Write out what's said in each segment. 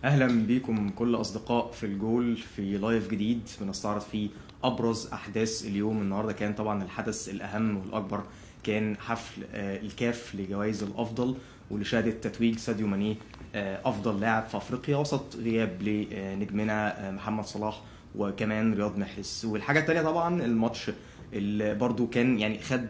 اهلا بيكم كل اصدقاء في الجول في لايف جديد بنستعرض فيه ابرز احداث اليوم النهارده كان طبعا الحدث الاهم والاكبر كان حفل آه، الكاف لجوائز الافضل ولشهاده تتويج ساديو ماني آه، افضل لاعب في افريقيا وسط غياب لنجمنا آه، محمد صلاح وكمان رياض محرز والحاجه الثانيه طبعا الماتش اللي برضو كان يعني خد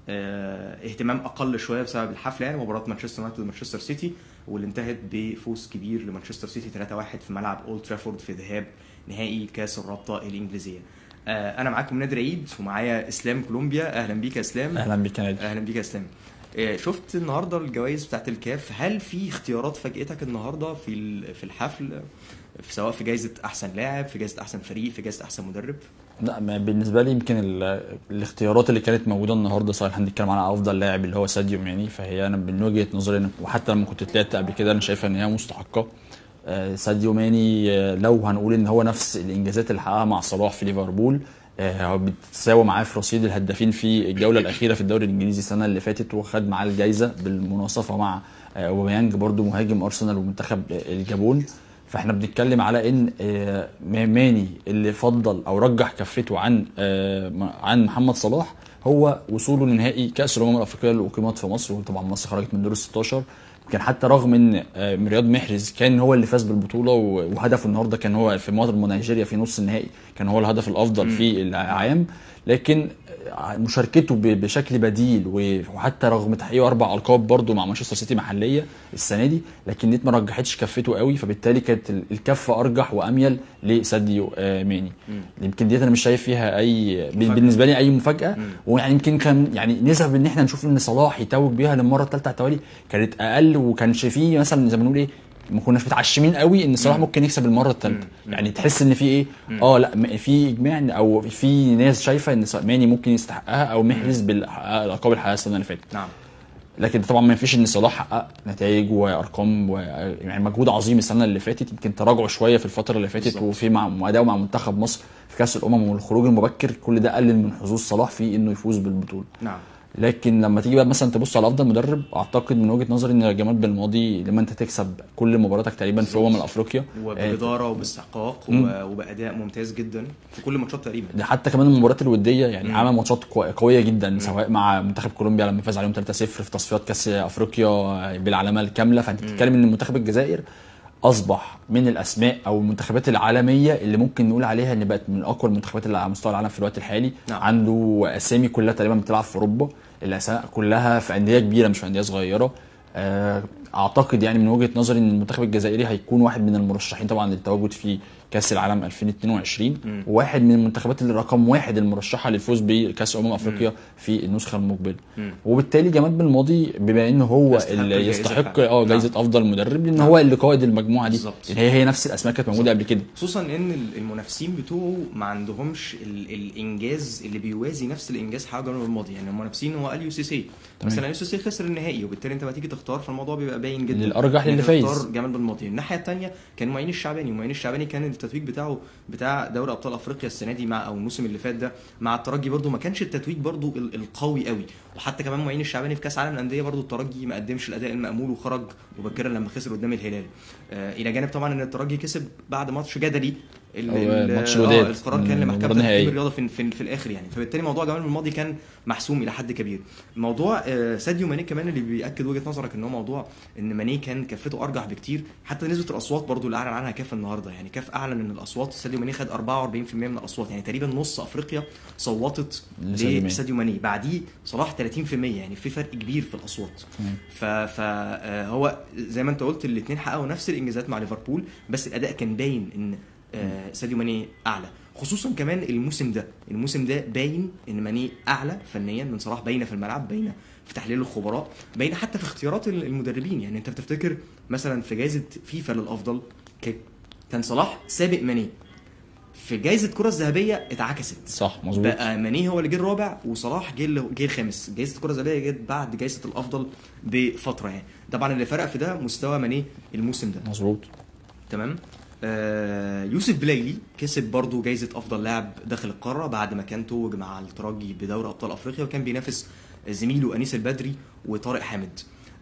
آه، اهتمام اقل شويه بسبب الحفله يعني مباراه مانشستر يونايتد ومانشستر سيتي واللي انتهت بفوز كبير لمانشستر سيتي 3-1 في ملعب اولد ترافورد في ذهاب نهائي كاس الرابطه الانجليزيه. آه، انا معاكم نادر عيد ومعايا اسلام كولومبيا اهلا بيك يا اسلام اهلا بك يا نادر اهلا بيك يا اسلام آه، شفت النهارده الجوائز بتاعت الكاف هل في اختيارات فاجئتك النهارده في ال- في الحفل في- سواء في جائزه احسن لاعب في جائزه احسن فريق في جائزه احسن مدرب لا ما بالنسبه لي يمكن ال- الاختيارات اللي كانت موجوده النهارده صحيح هنتكلم على افضل لاعب اللي هو ساديو ماني فهي انا من وجهه نظري أنا- وحتى لما كنت طلعت قبل كده انا شايفها ان هي مستحقه آه، ساديو ماني آه، لو هنقول ان هو نفس الانجازات اللي حققها مع صلاح في ليفربول آه، هو بتساوي معاه في رصيد الهدافين في الجوله الاخيره في الدوري الانجليزي السنه اللي فاتت وخد معاه الجائزه بالمناصفه مع آه، اوباميانج برضو مهاجم ارسنال ومنتخب آه، الجابون فاحنا بنتكلم على ان آه، ماني اللي فضل او رجح كفته عن آه، م- عن محمد صلاح هو وصوله لنهائي كاس الامم الافريقيه اللي اقيمت في مصر وطبعا مصر خرجت من دور ال 16 كان حتى رغم ان آه، رياض محرز كان هو اللي فاز بالبطوله و- وهدفه النهارده كان هو في مواجهه نيجيريا في نص النهائي كان هو الهدف الافضل في العام لكن آه، مشاركته ب- بشكل بديل و- وحتى رغم تحقيقه اربع القاب برضه مع مانشستر سيتي محليه السنه دي لكن نيت ما رجحتش كفته قوي فبالتالي كانت ال- الكفه ارجح واميل لساديو آه، ماني يمكن ديت انا مش شايف فيها اي ب- مفاجأة. بالنسبه لي اي مفاجاه مم. ويعني يمكن كان يعني نسب ان احنا نشوف ان صلاح يتوج بيها للمره الثالثه على التوالي كانت اقل وكانش فيه مثلا زي ما نقول ايه ما كناش متعشمين قوي ان صلاح مم. ممكن يكسب المره الثالثه مم. يعني تحس ان في ايه اه لا م- في اجماع إن- او في ناس شايفه ان ص- ماني ممكن يستحقها او محرز بالالقاب اللي حققها السنه اللي فاتت نعم لكن طبعا ما ينفيش ان صلاح حقق نتائج وارقام و... يعني مجهود عظيم السنه اللي فاتت يمكن تراجعه شويه في الفتره اللي فاتت بالظبط. وفي مع اداؤه مع منتخب مصر في كاس الامم والخروج المبكر كل ده قلل من حظوظ صلاح في انه يفوز بالبطوله نعم لكن لما تيجي بقى مثلا تبص على افضل مدرب اعتقد من وجهه نظري ان جمال بالماضي لما انت تكسب كل مباراتك تقريبا في امم افريقيا وبجداره وباستحقاق مم. و- وباداء ممتاز جدا في كل الماتشات تقريبا ده حتى كمان المباريات الوديه يعني مم. عمل ماتشات قو- قويه جدا سواء مع منتخب كولومبيا لما فاز عليهم 3-0 في تصفيات كاس افريقيا بالعلامه الكامله فانت بتتكلم ان منتخب الجزائر اصبح من الاسماء او المنتخبات العالميه اللي ممكن نقول عليها ان بقت من اقوى المنتخبات اللي على مستوى العالم في الوقت الحالي نعم. عنده اسامي كلها تقريبا بتلعب في اوروبا الاسماء كلها في انديه كبيره مش في انديه صغيره آه، اعتقد يعني من وجهه نظري ان المنتخب الجزائري هيكون واحد من المرشحين طبعا للتواجد في كاس العالم 2022 مم. وواحد من المنتخبات اللي رقم واحد المرشحه للفوز بكاس امم افريقيا في النسخه المقبله مم. وبالتالي جمال بالماضي بما ان هو يستحق اللي الجائزة يستحق فعلا. اه نعم. جائزه افضل مدرب لان نعم. هو اللي قائد المجموعه دي بالظبط. يعني هي هي نفس الاسماء كانت موجوده قبل كده خصوصا ان المنافسين بتوعه ما عندهمش ال- الانجاز اللي بيوازي نفس الانجاز حاجه جنوب الماضي يعني المنافسين هو اليو سي سي تمام. مثلا اليو سي سي خسر النهائي وبالتالي انت لما تيجي تختار فالموضوع بيبقى باين جدا للأرجح إن للي أنت فايز. تختار جمال بالماضي الناحيه الثانيه كان معين الشعباني ومعين الشعباني كان التتويج بتاعه بتاع دوري ابطال افريقيا السنه دي مع او الموسم اللي فات ده مع الترجي برده ما كانش التتويج برده ال- القوي قوي وحتى كمان معين الشعباني في كاس عالم الانديه برده الترجي ما قدمش الاداء المامول وخرج مبكرا لما خسر قدام الهلال آه الى جانب طبعا ان الترجي كسب بعد ماتش جدلي ال- أو ال- ماتش آه، الوداد. القرار كان مم، لمحكمه مباراة تحكيم نهائية. الرياضه في, في, في الاخر يعني فبالتالي موضوع جمال الماضي كان محسوم الى حد كبير موضوع آه، ساديو ماني كمان اللي بياكد وجهه نظرك ان هو موضوع ان ماني كان كفته ارجح بكتير حتى نسبه الاصوات برضو اللي اعلن عنها كاف النهارده يعني كاف اعلن ان الاصوات ساديو ماني خد 44% من الاصوات يعني تقريبا نص افريقيا صوتت لساديو ماني. لساديو ماني بعديه صلاح 30% يعني في فرق كبير في الاصوات تمام. فهو زي ما انت قلت الاثنين حققوا نفس الانجازات مع ليفربول بس الاداء كان باين ان آه، ساديو ماني اعلى خصوصا كمان الموسم ده الموسم ده باين ان ماني اعلى فنيا من صلاح باينه في الملعب باينه في تحليل الخبراء باينه حتى في اختيارات المدربين يعني انت بتفتكر مثلا في جائزه فيفا للافضل ك- كان صلاح سابق ماني في جائزه الكره الذهبيه اتعكست صح مظبوط بقى ماني هو اللي جه الرابع وصلاح جه ال- جه الخامس جائزه الكره الذهبيه جت بعد جائزه الافضل بفتره يعني طبعا اللي فرق في ده مستوى ماني الموسم ده مظبوط تمام آه يوسف بلايلي كسب برضه جائزه افضل لاعب داخل القاره بعد ما كان توج مع الترجي بدوري ابطال افريقيا وكان بينافس زميله انيس البدري وطارق حامد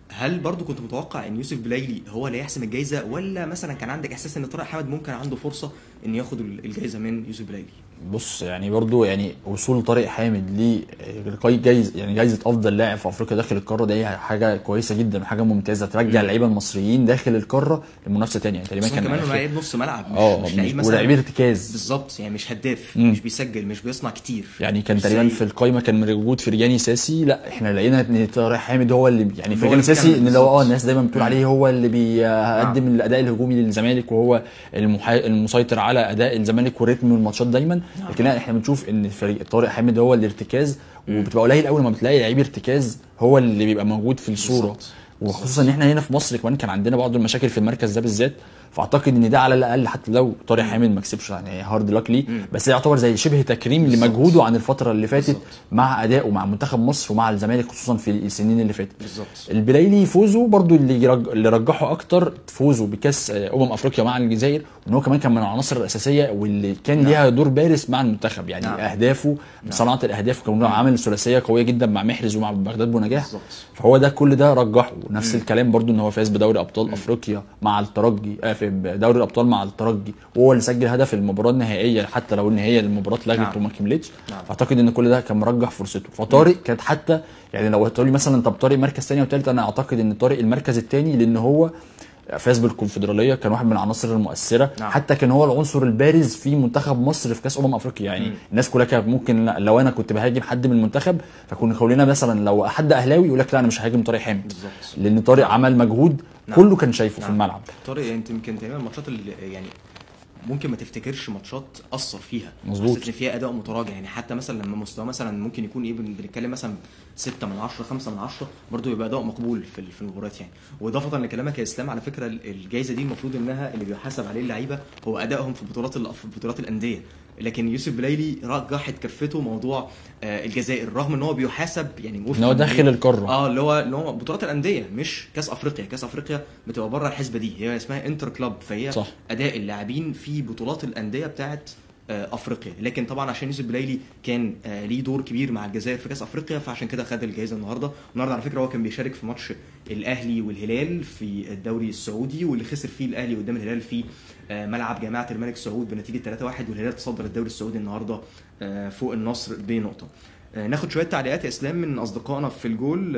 هل برضو كنت متوقع ان يوسف بلايلي هو اللي يحسم الجائزه ولا مثلا كان عندك احساس ان طارق حامد ممكن عنده فرصه ان ياخد الجائزه من يوسف بلايلي بص يعني برضو يعني وصول طارق حامد لقاي جايز يعني جايزه افضل لاعب في افريقيا داخل القاره دي حاجه كويسه جدا وحاجه ممتازه ترجع اللعيبه المصريين داخل القاره لمنافسه ثانيه يعني تقريبا كان كمان هو لعيب نص ملعب مش, اه مش لعيب مثلا ولاعيب ارتكاز بالظبط يعني مش هداف مم. مش بيسجل مش بيصنع كتير يعني كان تقريبا في القايمه كان موجود فرجاني ساسي لا احنا لقينا ان طارق حامد هو اللي يعني فرجاني ساسي ان لو اه الناس دايما بتقول عليه هو اللي بيقدم آه. الاداء الهجومي للزمالك وهو المحا... المسيطر على اداء الزمالك وريتم الماتشات دايما لكن احنا بنشوف ان فريق طارق حامد هو الارتكاز وبتبقى قليل قوي لما بتلاقي لعيب ارتكاز هو اللي بيبقى موجود في الصوره وخصوصا ان احنا هنا في مصر كمان كان عندنا بعض المشاكل في المركز ده بالذات فاعتقد ان ده على الاقل حتى لو طارق حامد ما كسبش يعني هارد لك ليه بس يعتبر زي شبه تكريم لمجهوده عن الفتره اللي فاتت بالزبط. مع ادائه مع منتخب مصر ومع الزمالك خصوصا في السنين اللي فاتت بالظبط البلايلي فوزه برضو اللي يرج... اللي رجحه اكتر فوزه بكاس امم افريقيا مع الجزائر وان هو كمان كان من العناصر الاساسيه واللي كان نعم. ليها دور بارز مع المنتخب يعني نعم. اهدافه نعم. صناعه الاهداف كان عامل ثلاثيه قويه جدا مع محرز ومع بغداد بونجاح فهو ده كل ده رجحه نفس الكلام برضو ان هو فاز بدوري ابطال افريقيا مع الترجي آه في دوري الابطال مع الترجي وهو اللي سجل هدف المباراه النهائيه حتى لو ان هي المباراه اتلغت نعم. وما كملتش نعم. اعتقد ان كل ده كان مرجح فرصته فطارق كانت حتى يعني لو هتقول لي مثلا طب طارق مركز ثاني وثالث انا اعتقد ان طارق المركز الثاني لان هو فاز بالكونفدراليه كان واحد من العناصر المؤثره نعم. حتى كان هو العنصر البارز في منتخب مصر في كاس امم افريقيا يعني م. الناس كلها كانت ممكن لو انا كنت بهاجم حد من المنتخب فكنا كلنا مثلا لو حد اهلاوي يقول لك لا انا مش ههاجم طارق حامد بالزبط. لان طارق عمل مجهود نعم. كله كان شايفه نعم. في الملعب طارق انت يمكن تقريبا الماتشات اللي يعني ممكن ما تفتكرش ماتشات اثر فيها مظبوط ان فيها اداء متراجع يعني حتى مثلا لما مستواه مثلا ممكن يكون ايه بنتكلم مثلا 6 من 10 5 من 10 برضه يبقى اداء مقبول في في المباريات يعني واضافه لكلامك يا اسلام على فكره الجائزه دي المفروض انها اللي بيحاسب عليه اللعيبه هو ادائهم في بطولات في بطولات الانديه لكن يوسف بلايلي رجحت كفته موضوع آه الجزائر رغم ان هو بيحاسب يعني ان هو داخل القاره اه اللي هو اللي هو بطولات الانديه مش كاس افريقيا كاس افريقيا بتبقى بره الحسبه دي هي اسمها انتر كلاب فهي صح. اداء اللاعبين في بطولات الانديه بتاعت افريقيا لكن طبعا عشان يوسف بلايلي كان ليه دور كبير مع الجزائر في كاس افريقيا فعشان كده خد الجائزه النهارده النهارده على فكره هو كان بيشارك في ماتش الاهلي والهلال في الدوري السعودي واللي خسر فيه الاهلي قدام الهلال في ملعب جامعه الملك سعود بنتيجه 3-1 والهلال تصدر الدوري السعودي النهارده فوق النصر بنقطه ناخد شويه تعليقات يا اسلام من اصدقائنا في الجول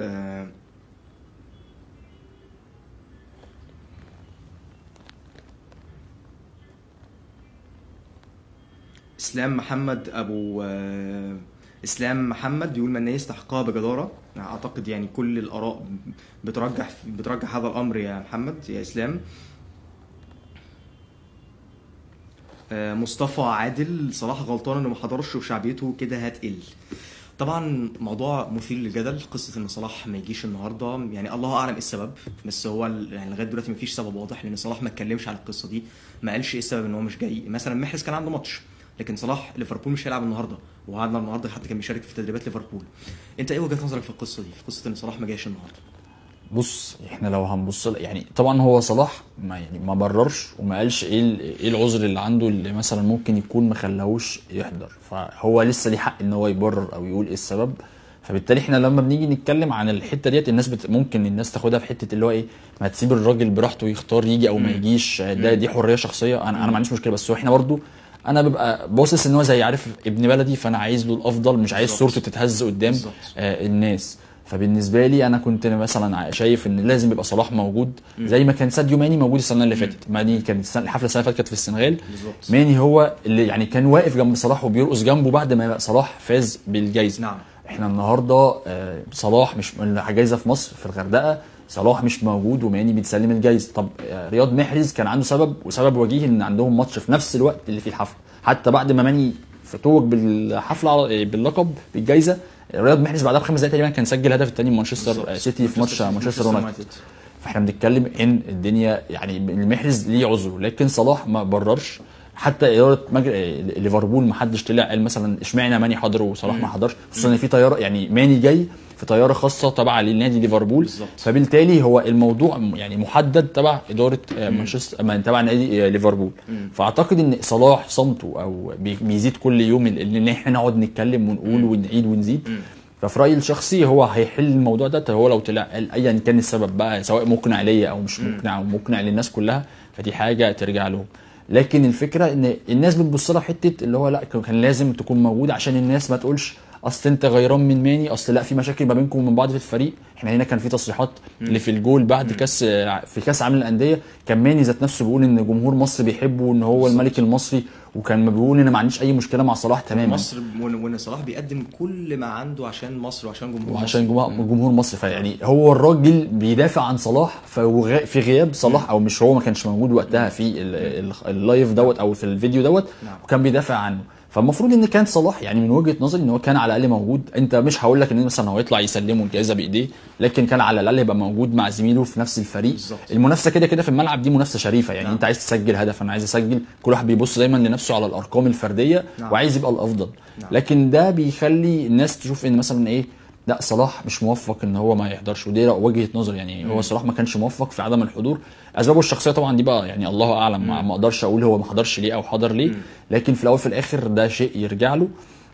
اسلام محمد ابو اسلام محمد بيقول من يستحقها بجداره اعتقد يعني كل الاراء بترجح بترجح هذا الامر يا محمد يا اسلام مصطفى عادل صلاح غلطان انه ما حضرش وشعبيته كده هتقل طبعا موضوع مثير للجدل قصه ان صلاح ما يجيش النهارده يعني الله اعلم ايه السبب بس هو يعني لغايه دلوقتي ما فيش سبب واضح لان صلاح ما اتكلمش على القصه دي ما قالش ايه السبب ان هو مش جاي مثلا محرز كان عنده ماتش لكن صلاح ليفربول مش هيلعب النهارده وقعدنا النهارده حتى كان بيشارك في تدريبات ليفربول انت ايه وجهه نظرك في القصه دي في قصه ان صلاح ما جاش النهارده بص احنا لو هنبص يعني طبعا هو صلاح ما يعني ما بررش وما قالش ايه ايه العذر اللي عنده اللي مثلا ممكن يكون ما خلاهوش يحضر فهو لسه ليه حق ان هو يبرر او يقول ايه السبب فبالتالي احنا لما بنيجي نتكلم عن الحته ديت الناس بت... ممكن الناس تاخدها في حته اللي هو ايه ما تسيب الراجل براحته يختار يجي او ما يجيش ده دي حريه شخصيه انا انا ما عنديش مشكله بس هو احنا برضو انا ببقى باصص ان هو زي عارف ابن بلدي فانا عايز له الافضل مش عايز صورته تتهز قدام آه الناس فبالنسبه لي انا كنت مثلا شايف ان لازم يبقى صلاح موجود زي ما كان ساديو ماني موجود السنه اللي فاتت ماني كانت الحفله السنه اللي فاتت كانت في السنغال بالزبط. ماني هو اللي يعني كان واقف جنب صلاح وبيرقص جنبه بعد ما صلاح فاز بالجائزه نعم احنا النهارده صلاح مش جايزه في مصر في الغردقه صلاح مش موجود وماني بيتسلم الجايزه طب رياض محرز كان عنده سبب وسبب وجيه ان عندهم ماتش في نفس الوقت اللي فيه الحفله حتى بعد ما ماني فتوج بالحفله باللقب بالجايزه رياض محرز بعدها بخمس دقايق تقريبا كان سجل هدف الثاني مانشستر سيتي في ماتش مانشستر يونايتد فاحنا بنتكلم ان الدنيا يعني المحرز ليه عذره لكن صلاح ما بررش حتى اداره مجر... ليفربول ما حدش طلع قال مثلا اشمعنى ماني حضر وصلاح ما حضرش خصوصا ان في طياره يعني ماني جاي في طياره خاصه تبع لنادي ليفربول بالزبط. فبالتالي هو الموضوع يعني محدد تبع اداره مانشستر تبع نادي ليفربول فاعتقد ان صلاح صمته او بيزيد كل يوم ان احنا نقعد نتكلم ونقول ونعيد ونزيد ففي رايي الشخصي هو هيحل الموضوع ده هو لو طلع قال ايا كان السبب بقى سواء مقنع ليا او مش مقنع او مقنع للناس كلها فدي حاجه ترجع لهم لكن الفكره ان الناس بتبص لها حته اللي هو لا كان لازم تكون موجود عشان الناس ما تقولش اصل انت غيران من ماني اصل لا في مشاكل ما بينكم ومن بعض في الفريق احنا هنا كان في تصريحات اللي في الجول بعد كاس في كاس عالم الانديه كان ماني ذات نفسه بيقول ان جمهور مصر بيحبه وان هو الملك المصري وكان ما بيقول ان ما عنديش اي مشكله مع صلاح تماما مصر وان وإن صلاح بيقدم كل ما عنده عشان مصر وعشان جمهور وعشان مصر. جمهور جمهور مصر فيعني هو الراجل بيدافع عن صلاح فوغ- في غياب صلاح او مش هو ما كانش موجود وقتها في ال- ال- اللايف دوت او في الفيديو دوت نعم. وكان بيدافع عنه فالمفروض ان كان صلاح يعني من وجهه نظري ان هو كان على الاقل موجود انت مش هقول لك ان مثلا هو يطلع يسلمه الجائزه بايديه لكن كان على الاقل يبقى موجود مع زميله في نفس الفريق بالظبط. المنافسه كده كده في الملعب دي منافسه شريفه يعني نعم. انت عايز تسجل هدف انا عايز اسجل كل واحد بيبص دايما لنفسه على الارقام الفرديه نعم. وعايز يبقى الافضل نعم. لكن ده بيخلي الناس تشوف ان مثلا ايه لا صلاح مش موفق ان هو ما يحضرش ودي وجهه نظر يعني هو صلاح ما كانش موفق في عدم الحضور اسبابه الشخصيه طبعا دي بقى يعني الله اعلم ما ما اقدرش اقول هو ما حضرش ليه او حضر ليه لكن في الاول في الاخر ده شيء يرجع له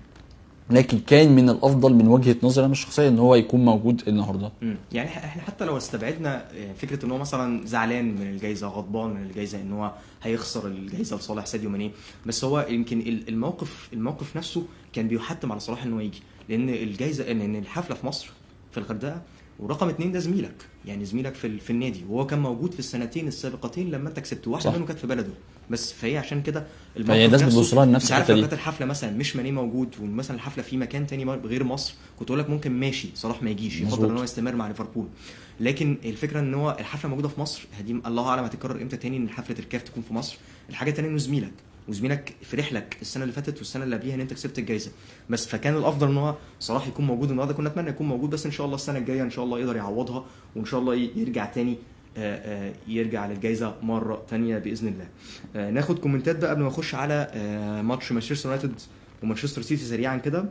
لكن كان من الافضل من وجهه نظري انا الشخصيه ان هو يكون موجود النهارده مم. يعني إح- احنا حتى لو استبعدنا آه، فكره ان هو مثلا زعلان من الجائزه غضبان من الجائزه ان هو هيخسر الجائزه لصالح ساديو ماني بس هو يمكن ال- الموقف الموقف نفسه كان بيحتم على صلاح انه يجي لان الجائزه ان إن الحفله في مصر في الغردقه ورقم اتنين ده زميلك يعني زميلك في ال- في النادي وهو كان موجود في السنتين السابقتين لما انت كسبت واحده صح. منهم كانت في بلده بس فهي عشان كده فهي الناس نفسه- بتبص لها لنفس انت عارف الحتة لو دي. كانت الحفله مثلا مش ماني موجود ومثلا الحفله في مكان تاني غير مصر كنت اقول لك ممكن ماشي صلاح ما يجيش يفضل مظبوط. ان هو يستمر مع ليفربول لكن الفكره ان هو الحفله موجوده في مصر دي الله اعلم هتتكرر امتى تاني ان حفله الكاف تكون في مصر الحاجه التانيه انه زميلك وزميلك فرح لك السنه اللي فاتت والسنه اللي قبليها ان انت كسبت الجائزه بس فكان الافضل ان هو صلاح يكون موجود النهارده كنا نتمنى يكون موجود بس ان شاء الله السنه الجايه ان شاء الله يقدر يعوضها وان شاء الله يرجع تاني آه، آه، يرجع للجائزه مره تانية باذن الله آه، ناخد كومنتات بقى قبل ما نخش على آه، ماتش مانشستر يونايتد ومانشستر سيتي سريعا كده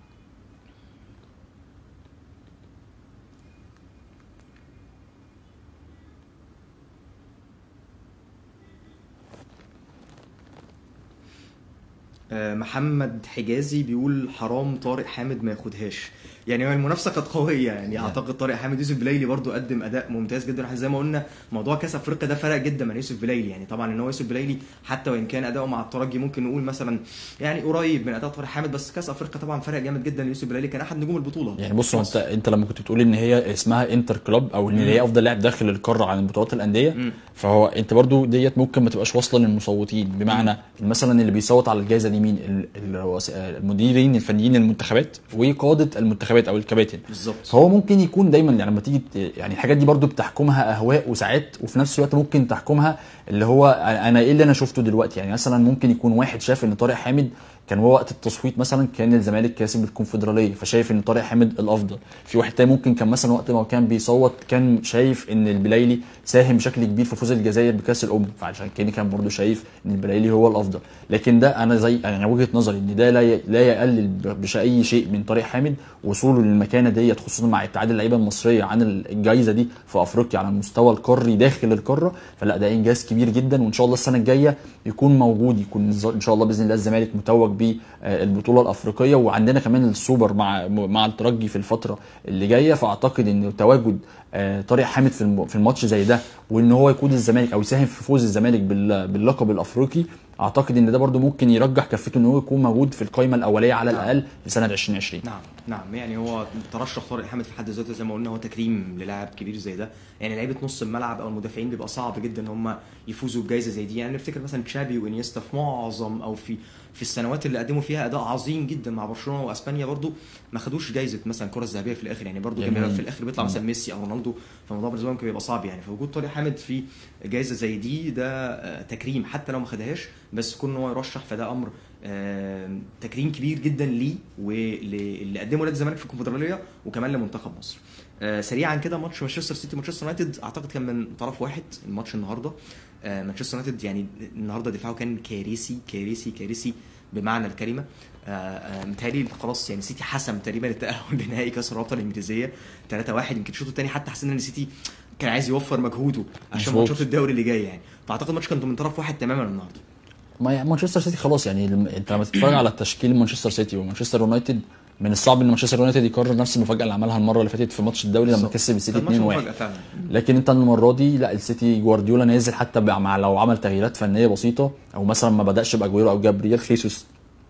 آه، محمد حجازي بيقول حرام طارق حامد ما ياخدهاش يعني هو المنافسه كانت قويه يعني اعتقد طارق حامد يوسف بلايلي برضو قدم اداء ممتاز جدا احنا زي ما قلنا موضوع كاس افريقيا ده فرق جدا من يوسف بلايلي يعني طبعا ان هو يوسف بلايلي حتى وان كان اداؤه مع الترجي ممكن نقول مثلا يعني قريب من اداء طارق حامد بس كاس افريقيا طبعا فرق جامد جدا ليوسف بلايلي كان احد نجوم البطوله يعني بص هو انت انت لما كنت بتقول ان هي اسمها انتر كلوب او ان هي افضل لاعب داخل القاره عن بطولات الانديه مم. فهو انت برضو ديت ممكن ما تبقاش واصله للمصوتين بمعنى مثلا اللي بيصوت على الجائزه دي مين ال- ال- المديرين الفنيين المنتخبات وقاده المنتخبات او الكباتن بالظبط فهو ممكن يكون دايما يعني لما تيجي ت- يعني الحاجات دي برضو بتحكمها اهواء وساعات وفي نفس الوقت ممكن تحكمها اللي هو انا ايه اللي انا شفته دلوقتي يعني مثلا ممكن يكون واحد شاف ان طارق حامد كان هو وقت التصويت مثلا كان الزمالك كاسب الكونفدراليه فشايف ان طارق حامد الافضل في واحد تاني ممكن كان مثلا وقت ما كان بيصوت كان شايف ان البلايلي ساهم بشكل كبير في فوز الجزائر بكاس الامم فعشان كده كان برضه شايف ان البلايلي هو الافضل لكن ده انا زي يعني وجهه نظري ان ده لا ي- لا يقلل ب- باي شيء من طارق حامد وصوله للمكانه ديت خصوصا مع اتحاد اللعيبه المصريه عن الجائزه دي في افريقيا على المستوى القاري داخل القاره فلا ده انجاز كبير جدا وان شاء الله السنه الجايه يكون موجود يكون ان شاء الله باذن الله الزمالك متوج بالبطوله الافريقيه وعندنا كمان السوبر مع مع الترجي في الفتره اللي جايه فاعتقد ان تواجد آه، طارق حامد في الم- في الماتش زي ده وان هو يقود الزمالك او يساهم في فوز الزمالك بال- باللقب الافريقي اعتقد ان ده برده ممكن يرجح كفته ان هو يكون موجود في القائمه الاوليه على نعم. الاقل لسنه 2020 نعم نعم يعني هو ترشح طارق حامد في حد ذاته زي ما قلنا هو تكريم للاعب كبير زي ده يعني لعيبه نص الملعب او المدافعين بيبقى صعب جدا ان هم يفوزوا بجائزه زي دي يعني نفتكر مثلا تشابي وانيستا في معظم او في في السنوات اللي قدموا فيها اداء عظيم جدا مع برشلونه واسبانيا برضو ما خدوش جائزه مثلا الكره الذهبيه في الاخر يعني برضو كان يعني بيبقى في الاخر بيطلع مثلا ميسي او رونالدو فالموضوع بالنسبه لهم كان بيبقى صعب يعني فوجود طارق حامد في جائزه زي دي ده آه، تكريم حتى لو ما خدهاش بس كون ان هو يرشح فده امر آه، تكريم كبير جدا ليه واللي قدمه نادي الزمالك في الكونفدراليه وكمان لمنتخب مصر. آه، سريعا كده ماتش مانشستر سيتي مانشستر يونايتد اعتقد كان من طرف واحد الماتش النهارده آه، مانشستر يونايتد يعني النهارده دفاعه كان كارثي كارثي كارثي بمعنى الكلمه آه، آه، متهيألي خلاص يعني سيتي حسم تقريبا التاهل لنهائي كاس الرابطه الانجليزيه 3-1 يمكن الشوط الثاني حتى حسينا ان سيتي كان عايز يوفر مجهوده عشان مظبوط. ماتشات الدوري اللي جاي يعني فاعتقد الماتش كان من طرف واحد تماما النهارده ما يعني مانشستر سيتي خلاص يعني الم- انت لما تتفرج على تشكيل مانشستر سيتي ومانشستر يونايتد من الصعب ان مانشستر يونايتد يكرر نفس المفاجاه اللي عملها المره اللي فاتت في ماتش الدوري لما بالظبط. كسب السيتي كان ماتش 2-1 مفاجأة فعلا لكن انت المره دي لا السيتي جوارديولا نازل حتى بع- مع لو عمل تغييرات فنيه بسيطه او مثلا ما بداش باجويرو او جابرييل خيسوس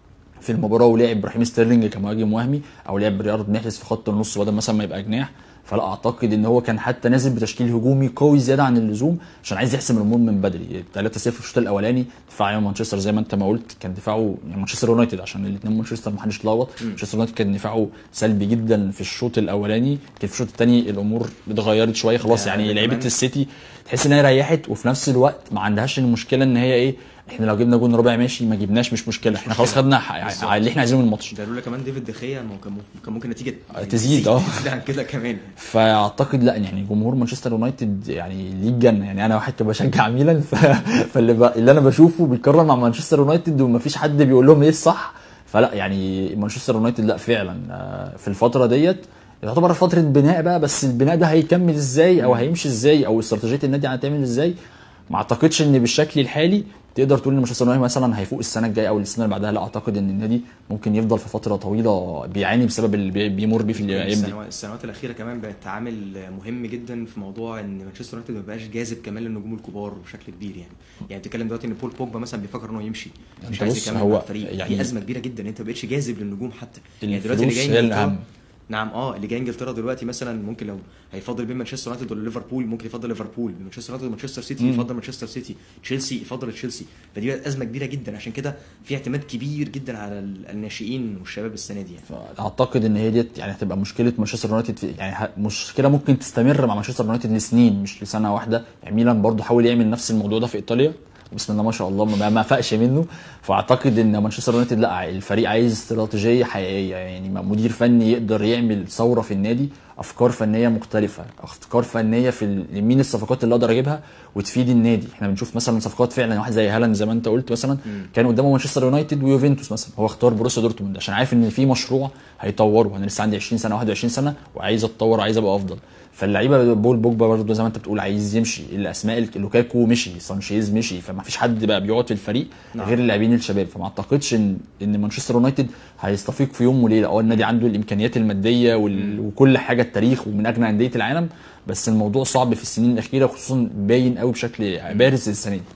في المباراه ولعب ابراهيم ستيرلينج كمهاجم وهمي او لعب رياض محرز في خط النص بدل مثلا ما يبقى جناح فلا اعتقد ان هو كان حتى نازل بتشكيل هجومي قوي زياده عن اللزوم عشان عايز يحسم الامور من بدري 3-0 في الشوط الاولاني دفاع مانشستر زي ما انت ما قلت كان دفاعه يعني مانشستر يونايتد عشان الاثنين مانشستر ما حدش اتلخبط مانشستر يونايتد كان دفاعه سلبي جدا في الشوط الاولاني لكن في الشوط الثاني الامور اتغيرت شويه خلاص ده- يعني ده لعيبه كمان- السيتي تحس ان هي ريحت وفي نفس الوقت ما عندهاش المشكله ان هي ايه احنا لو جبنا جون ربع ماشي ما جبناش مش مشكله احنا خلاص مشكلة. خدنا ح- بالظبط. اللي احنا عايزينه من الماتش ده لولا كمان ديفيد دخيا ما هو كان ممكن- كان ممكن نتيجه تزيد، اه. تزيد عن كده كمان فاعتقد لا يعني جمهور مانشستر يونايتد يعني ليه الجنه يعني انا واحد كنت بشجع ميلان ف... فاللي ب... اللي انا بشوفه بيتكرر مع مانشستر يونايتد ومفيش حد بيقول لهم ايه الصح فلا يعني مانشستر يونايتد لا فعلا آه، في الفتره ديت يعتبر فتره بناء بقى بس البناء ده هيكمل ازاي او هيمشي ازاي او استراتيجيه النادي هتعمل ازاي ما اعتقدش ان بالشكل الحالي تقدر تقول ان مانشستر يونايتد مثلا هيفوق السنه الجايه او السنه اللي بعدها لا اعتقد ان النادي ممكن يفضل في فتره طويله بيعاني بسبب اللي بي- بيمر بيه في الايام دي السنوات, السنوات الاخيره كمان بقت عامل مهم جدا في موضوع ان مانشستر يونايتد ما بقاش جاذب كمان للنجوم الكبار بشكل كبير يعني يعني بتتكلم دلوقتي ان بول بوجبا مثلا بيفكر انه يمشي مش انت عايز بص، يكمل هو مع الفريق يعني- يعني دي ازمه كبيره جدا انت ما بقتش جاذب للنجوم حتى يعني دلوقتي الفلوس اللي جاي هي إنجلترا- الأهم. نعم اه اللي جاي انجلترا دلوقتي مثلا ممكن لو هيفضل بين مانشستر يونايتد ولا ليفربول ممكن يفضل ليفربول مانشستر يونايتد ومانشستر سيتي يفضل مانشستر سيتي تشيلسي يفضل تشيلسي فدي بقت ازمه كبيره جدا عشان كده في اعتماد كبير جدا على ال- الناشئين والشباب السنه دي يعني اعتقد ان هي ديت يعني هتبقى مشكله مانشستر يونايتد في يعني ه- مشكله ممكن تستمر مع مانشستر يونايتد لسنين مش لسنه واحده يعني ميلان برضو حاول يعمل نفس الموضوع ده في ايطاليا بسم الله ما شاء الله ما ما فاقش منه فاعتقد ان مانشستر يونايتد لا الفريق عايز استراتيجيه حقيقيه يعني مدير فني يقدر يعمل ثوره في النادي افكار فنيه مختلفه افكار فنيه في ال- مين الصفقات اللي اقدر اجيبها وتفيد النادي احنا بنشوف مثلا صفقات فعلا واحد زي هالاند زي ما انت قلت مثلا كان قدامه مانشستر يونايتد ويوفنتوس مثلا هو اختار بروسيا دورتموند عشان عارف ان في مشروع هيطوره انا لسه عندي 20 سنه 21 سنه وعايز اتطور وعايز ابقى افضل فاللعيبه بول بوجبا برضه زي ما انت بتقول عايز يمشي الاسماء ال- لوكاكو مشي سانشيز مشي فما فيش حد بقى بيقعد في الفريق نعم. غير اللاعبين الشباب فما اعتقدش ان ان مانشستر يونايتد هيستفيق في يوم وليله اه النادي عنده الامكانيات الماديه وال... وكل حاجه التاريخ ومن اجمل انديه العالم بس الموضوع صعب في السنين الاخيره خصوصا باين قوي بشكل بارز السنه دي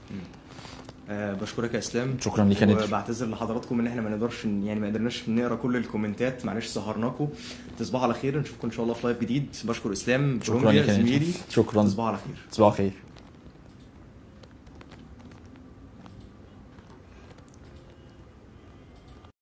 أه بشكرك يا اسلام شكراً ليك يا نادر. وبعتذر لحضراتكم ان احنا ما نقدرش يعني ما قدرناش نقرا كل الكومنتات معلش سهرناكم تصبحوا على خير نشوفكم ان شاء الله في لايف جديد بشكر اسلام شكرا كولومبيا لك يا نادر. زميلي شكرا تصبحوا على خير تصبحوا على خير